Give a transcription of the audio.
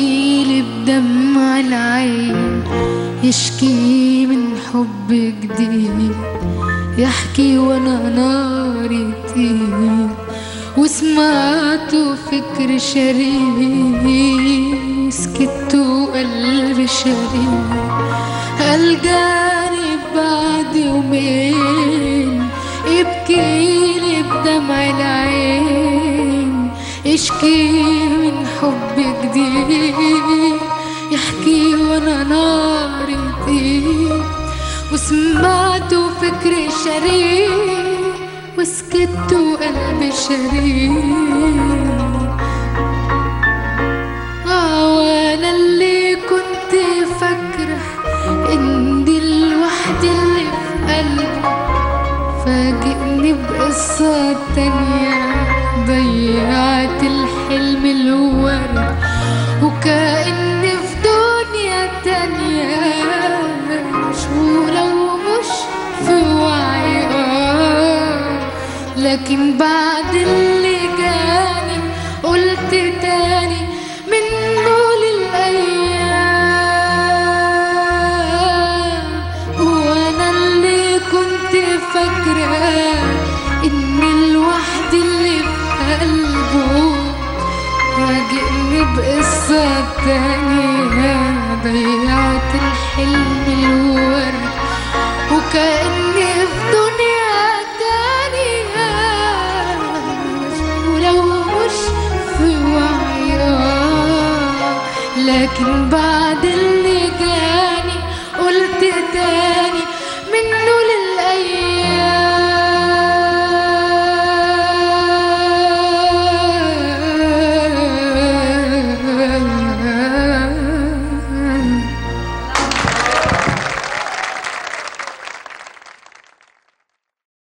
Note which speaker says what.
Speaker 1: يبكيلي بدمع العين يشكي من حب جديد يحكي وانا ناري تطير وسمعته فكر شرير سكت وقلبي شرير الجاني بعد يومين يبكيلي بدمع العين يشكي من حب جديد يحكي وانا ناري تطير وسمعته فكر شرير وسكت وقلبي شرير آه وانا اللي كنت فاكرة ان دي الوحدة اللي في قلبي فاجئني بقصة تانية ضيعت الحلم الورد وكأني في دنيا تانية مشغولة ومش في وعي آه لكن بعد اللي جاني قلت تاني منه للأيام وانا اللي كنت فاكرة ان الوحد اللي في قلبه راجعني بقصة تانية ضيعت الحلم الورد وكأني في دنيا تانية مشغولة ومش في وعي آه. لكن بعد اللي جاني قلت تاني